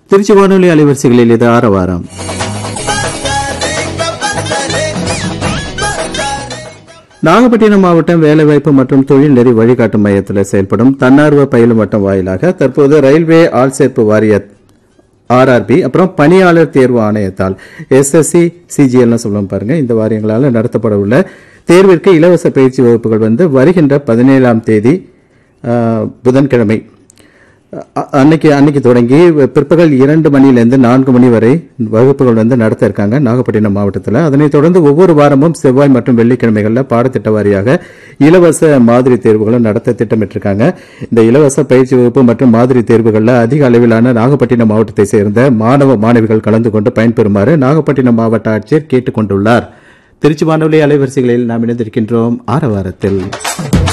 திருச்சி வானொலி அலைவரிசைகளில் இது ஆரவாரம் நாகப்பட்டினம் மாவட்டம் வேலைவாய்ப்பு மற்றும் தொழில் நெறி வழிகாட்டும் மையத்தில் செயல்படும் தன்னார்வ பயிலும் வட்டம் வாயிலாக தற்போது ரயில்வே ஆள்சேர்ப்பு வாரிய ஆர்ஆர்பி அப்புறம் பணியாளர் தேர்வு ஆணையத்தால் எஸ்எஸ்சி சிஜிஎல்னு சொல்லுவோம் பாருங்க இந்த வாரியங்களால் நடத்தப்பட உள்ள தேர்விற்கு இலவச பயிற்சி வகுப்புகள் வந்து வருகின்ற பதினேழாம் தேதி ஆஹ், புதன்கிழமை அ- அன்னைக்கு அன்னைக்கு தொடங்கி பிற்பகல் இரண்டு மணியிலிருந்து நான்கு மணி வரை வகுப்புகள் வந்து நடத்த இருக்காங்க நாகப்பட்டினம் மாவட்டத்தில் அதனைத் தொடர்ந்து ஒவ்வொரு வாரமும் செவ்வாய் மற்றும் வெள்ளிக்கிழமைகளில் பாடத்திட்ட வாரியாக இலவச மாதிரி தேர்வுகளும் நடத்த திட்டமிட்டிருக்காங்க இந்த இலவச பயிற்சி வகுப்பு மற்றும் மாதிரி தேர்வுகளில் அதிக அளவிலான நாகப்பட்டினம் மாவட்டத்தை சேர்ந்த மாணவ மாணவிகள் கலந்து கொண்டு பயன்பெறுமாறு நாகப்பட்டினம் மாவட்ட ஆட்சியர் கேட்டுக் கொண்டுள்ளார் திருச்சி வானொலி அலைவரிசைகளில் நாம் இணைந்திருக்கின்றோம் ஆரவாரத்தில்